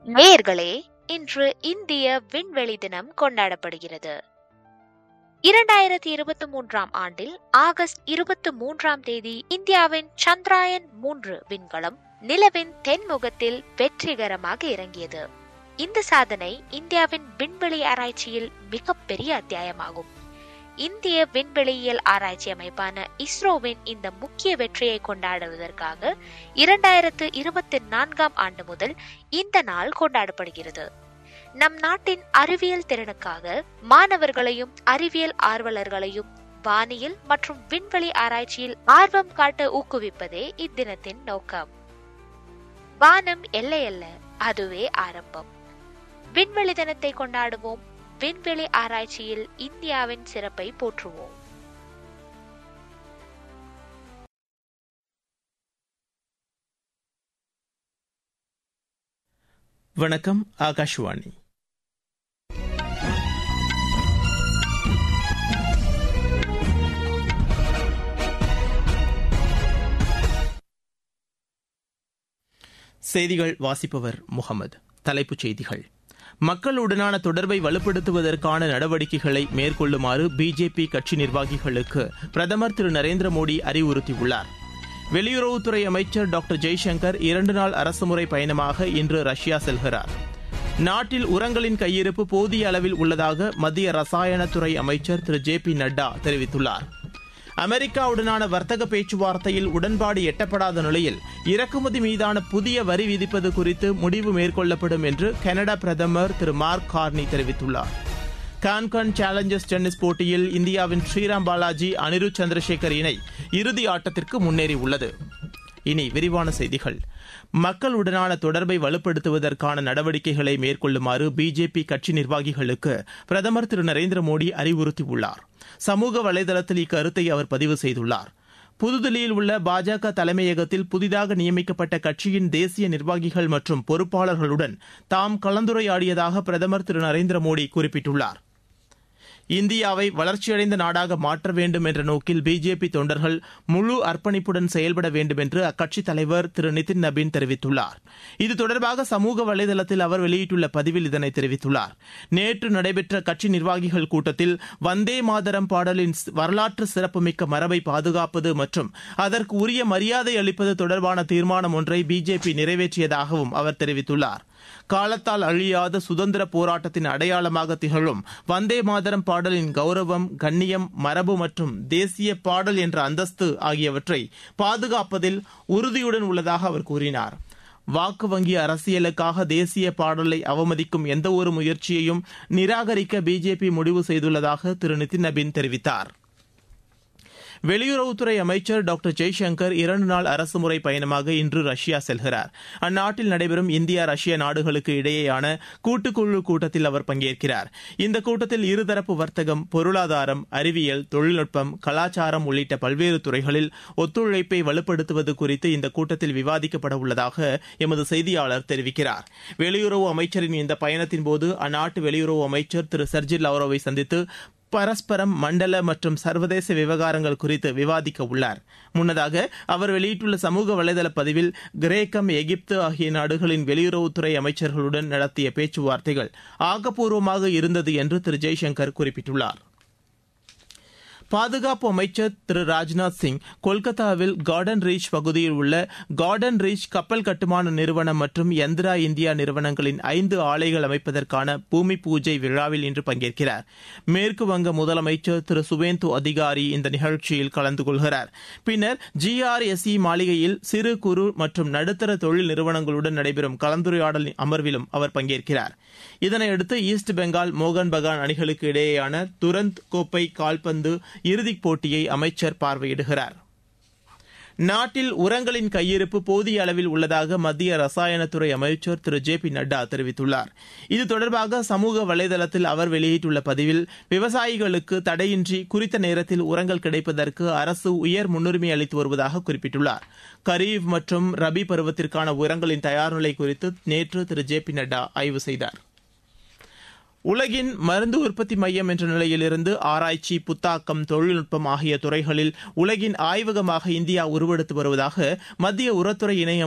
நேயர்களே இன்று இந்திய விண்வெளி தினம் கொண்டாடப்படுகிறது இரண்டாயிரத்தி இருபத்தி மூன்றாம் ஆண்டில் ஆகஸ்ட் இருபத்தி மூன்றாம் தேதி இந்தியாவின் சந்திராயன் மூன்று விண்கலம் நிலவின் தென்முகத்தில் வெற்றிகரமாக இறங்கியது இந்த சாதனை இந்தியாவின் விண்வெளி ஆராய்ச்சியில் மிகப்பெரிய அத்தியாயமாகும் இந்திய விண்வெளியியல் ஆராய்ச்சி அமைப்பான இஸ்ரோவின் இந்த முக்கிய வெற்றியை கொண்டாடுவதற்காக இரண்டாயிரத்து இருபத்தி நான்காம் ஆண்டு முதல் இந்த நாள் கொண்டாடப்படுகிறது நம் நாட்டின் அறிவியல் திறனுக்காக மாணவர்களையும் அறிவியல் ஆர்வலர்களையும் வானியல் மற்றும் விண்வெளி ஆராய்ச்சியில் ஆர்வம் காட்ட ஊக்குவிப்பதே இத்தினத்தின் நோக்கம் வானம் எல்லையல்ல அதுவே ஆரம்பம் விண்வெளி தினத்தை கொண்டாடுவோம் விண்வெளி ஆராய்ச்சியில் இந்தியாவின் சிறப்பை போற்றுவோம் வணக்கம் ஆகாஷ்வாணி செய்திகள் வாசிப்பவர் முகமது தலைப்புச் செய்திகள் மக்களுடனான தொடர்பை வலுப்படுத்துவதற்கான நடவடிக்கைகளை மேற்கொள்ளுமாறு பிஜேபி கட்சி நிர்வாகிகளுக்கு பிரதமர் திரு நரேந்திர மோடி அறிவுறுத்தியுள்ளார் வெளியுறவுத்துறை அமைச்சர் டாக்டர் ஜெய்சங்கர் இரண்டு நாள் அரசுமுறை பயணமாக இன்று ரஷ்யா செல்கிறார் நாட்டில் உரங்களின் கையிருப்பு போதிய அளவில் உள்ளதாக மத்திய ரசாயனத்துறை அமைச்சர் திரு ஜே பி நட்டா தெரிவித்துள்ளார் அமெரிக்காவுடனான வர்த்தக பேச்சுவார்த்தையில் உடன்பாடு எட்டப்படாத நிலையில் இறக்குமதி மீதான புதிய வரி விதிப்பது குறித்து முடிவு மேற்கொள்ளப்படும் என்று கனடா பிரதமர் திரு மார்க் கார்னி தெரிவித்துள்ளார் கான்கான் சேலஞ்சர்ஸ் டென்னிஸ் போட்டியில் இந்தியாவின் ஸ்ரீராம் பாலாஜி அனிருத் சந்திரசேகர் இணை இறுதி ஆட்டத்திற்கு முன்னேறியுள்ளது இனி விரிவான செய்திகள் மக்களுடனான தொடர்பை வலுப்படுத்துவதற்கான நடவடிக்கைகளை மேற்கொள்ளுமாறு பிஜேபி கட்சி நிர்வாகிகளுக்கு பிரதமர் திரு நரேந்திர மோடி அறிவுறுத்தியுள்ளார் சமூக வலைதளத்தில் இக்கருத்தை அவர் பதிவு செய்துள்ளார் புதுதில்லியில் உள்ள பாஜக தலைமையகத்தில் புதிதாக நியமிக்கப்பட்ட கட்சியின் தேசிய நிர்வாகிகள் மற்றும் பொறுப்பாளர்களுடன் தாம் கலந்துரையாடியதாக பிரதமர் திரு நரேந்திர மோடி குறிப்பிட்டுள்ளார் இந்தியாவை வளர்ச்சியடைந்த நாடாக மாற்ற வேண்டும் என்ற நோக்கில் பிஜேபி தொண்டர்கள் முழு அர்ப்பணிப்புடன் செயல்பட வேண்டும் என்று அக்கட்சித் தலைவர் திரு நிதின் நபீன் தெரிவித்துள்ளார் இது தொடர்பாக சமூக வலைதளத்தில் அவர் வெளியிட்டுள்ள பதிவில் இதனை தெரிவித்துள்ளார் நேற்று நடைபெற்ற கட்சி நிர்வாகிகள் கூட்டத்தில் வந்தே மாதரம் பாடலின் வரலாற்று சிறப்புமிக்க மரபை பாதுகாப்பது மற்றும் அதற்கு உரிய மரியாதை அளிப்பது தொடர்பான தீர்மானம் ஒன்றை பிஜேபி நிறைவேற்றியதாகவும் அவர் தெரிவித்துள்ளார் காலத்தால் அழியாத சுதந்திர போராட்டத்தின் அடையாளமாக திகழும் வந்தே மாதரம் பாடலின் கௌரவம் கண்ணியம் மரபு மற்றும் தேசிய பாடல் என்ற அந்தஸ்து ஆகியவற்றை பாதுகாப்பதில் உறுதியுடன் உள்ளதாக அவர் கூறினார் வாக்கு வங்கி அரசியலுக்காக தேசிய பாடலை அவமதிக்கும் எந்தவொரு முயற்சியையும் நிராகரிக்க பிஜேபி முடிவு செய்துள்ளதாக திரு நிதின் நபீன் தெரிவித்தார் வெளியுறவுத்துறை அமைச்சர் டாக்டர் ஜெய்சங்கர் இரண்டு நாள் அரசுமுறை பயணமாக இன்று ரஷ்யா செல்கிறார் அந்நாட்டில் நடைபெறும் இந்தியா ரஷ்யா நாடுகளுக்கு இடையேயான கூட்டுக்குழு கூட்டத்தில் அவர் பங்கேற்கிறார் இந்த கூட்டத்தில் இருதரப்பு வர்த்தகம் பொருளாதாரம் அறிவியல் தொழில்நுட்பம் கலாச்சாரம் உள்ளிட்ட பல்வேறு துறைகளில் ஒத்துழைப்பை வலுப்படுத்துவது குறித்து இந்த கூட்டத்தில் விவாதிக்கப்பட உள்ளதாக எமது செய்தியாளர் தெரிவிக்கிறார் வெளியுறவு அமைச்சரின் இந்த பயணத்தின்போது அந்நாட்டு வெளியுறவு அமைச்சர் திரு சர்ஜி லவ்ரோவை சந்தித்து பரஸ்பரம் மண்டல மற்றும் சர்வதேச விவகாரங்கள் குறித்து விவாதிக்க உள்ளார் முன்னதாக அவர் வெளியிட்டுள்ள சமூக வலைதள பதிவில் கிரேக்கம் எகிப்து ஆகிய நாடுகளின் வெளியுறவுத்துறை அமைச்சர்களுடன் நடத்திய பேச்சுவார்த்தைகள் ஆக்கப்பூர்வமாக இருந்தது என்று திரு ஜெய்சங்கர் குறிப்பிட்டுள்ளார் பாதுகாப்பு அமைச்சர் திரு ராஜ்நாத் சிங் கொல்கத்தாவில் கார்டன் ரீச் பகுதியில் உள்ள கார்டன் ரீச் கப்பல் கட்டுமான நிறுவனம் மற்றும் யந்திரா இந்தியா நிறுவனங்களின் ஐந்து ஆலைகள் அமைப்பதற்கான பூமி பூஜை விழாவில் இன்று பங்கேற்கிறார் மேற்கு வங்க முதலமைச்சர் திரு சுவேந்து அதிகாரி இந்த நிகழ்ச்சியில் கலந்து கொள்கிறார் பின்னர் ஜிஆர்எஸ்இ மாளிகையில் சிறு குறு மற்றும் நடுத்தர தொழில் நிறுவனங்களுடன் நடைபெறும் கலந்துரையாடல் அமர்விலும் அவர் பங்கேற்கிறார் இதனையடுத்து ஈஸ்ட் பெங்கால் மோகன் பகான் அணிகளுக்கு இடையேயான துரந்த் கோப்பை கால்பந்து இறுதிப் போட்டியை அமைச்சர் பார்வையிடுகிறார் நாட்டில் உரங்களின் கையிருப்பு போதிய அளவில் உள்ளதாக மத்திய ரசாயனத்துறை அமைச்சர் திரு ஜே பி நட்டா தெரிவித்துள்ளார் இது தொடர்பாக சமூக வலைதளத்தில் அவர் வெளியிட்டுள்ள பதிவில் விவசாயிகளுக்கு தடையின்றி குறித்த நேரத்தில் உரங்கள் கிடைப்பதற்கு அரசு உயர் முன்னுரிமை அளித்து வருவதாக குறிப்பிட்டுள்ளார் கரீப் மற்றும் ரபி பருவத்திற்கான உரங்களின் தயார்நிலை குறித்து நேற்று திரு ஜே பி நட்டா ஆய்வு செய்தார் உலகின் மருந்து உற்பத்தி மையம் என்ற நிலையிலிருந்து ஆராய்ச்சி புத்தாக்கம் தொழில்நுட்பம் ஆகிய துறைகளில் உலகின் ஆய்வகமாக இந்தியா உருவெடுத்து வருவதாக மத்திய உரத்துறை இணை